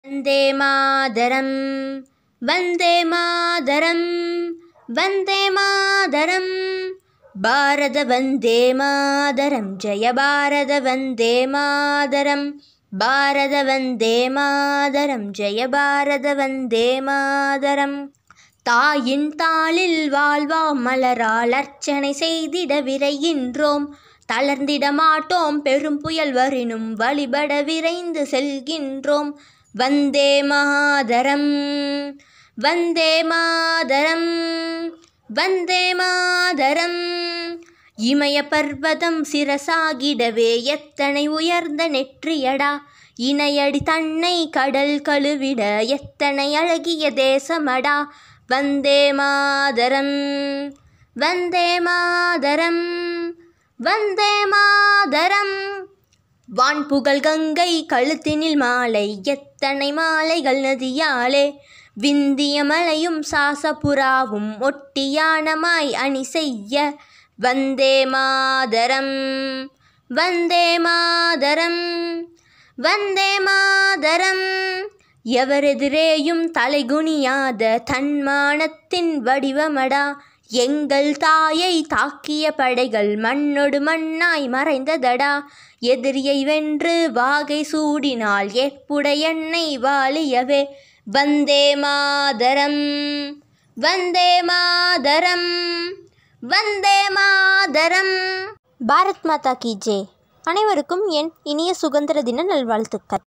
वन्दे मातरं वन्दे मातरं वन्दे मातरं भारत वन्दे मातरं जय भारत वन्दे मातरं பாரத வந்தே மாதரம் ஜெய பாரத வந்தே மாதரம் தாயின் தாளில் வாழ்வா மலரால் அர்ச்சனை செய்திட விரைகின்றோம் தளர்ந்திட மாட்டோம் பெரும் புயல் வரினும் வழிபட விரைந்து செல்கின்றோம் வந்தே மாதரம் வந்தே மாதரம் வந்தே மாதரம் இமய பர்வதம் சிரசாகிடவே எத்தனை உயர்ந்த நெற்றியடா இணையடி தன்னை கடல் கழுவிட எத்தனை அழகிய தேசமடா வந்தே மாதரம் வந்தே மாதரம் வந்தே மாதரம் வான்புகழ் கங்கை கழுத்தினில் மாலை எத்தனை மாலைகள் நதியாலே விந்திய மலையும் சாசபுராவும் ஒட்டியானமாய் அணி செய்ய வந்தே மாதரம் வந்தே மாதரம் வந்தே மாதரம் எவரெதிரேயும் தலைகுனியாத தன்மானத்தின் வடிவமடா எங்கள் தாயை தாக்கிய படைகள் மண்ணொடு மண்ணாய் மறைந்ததடா எதிரியை வென்று வாகை சூடினால் ஏற்புடையன்னை வாழியவே வந்தே மாதரம் வந்தே மாதரம் வந்தே மாதரம் பாரத் மாதா கி ஜே அனைவருக்கும் என் இனிய சுதந்திர தின நல்வாழ்த்துக்கள்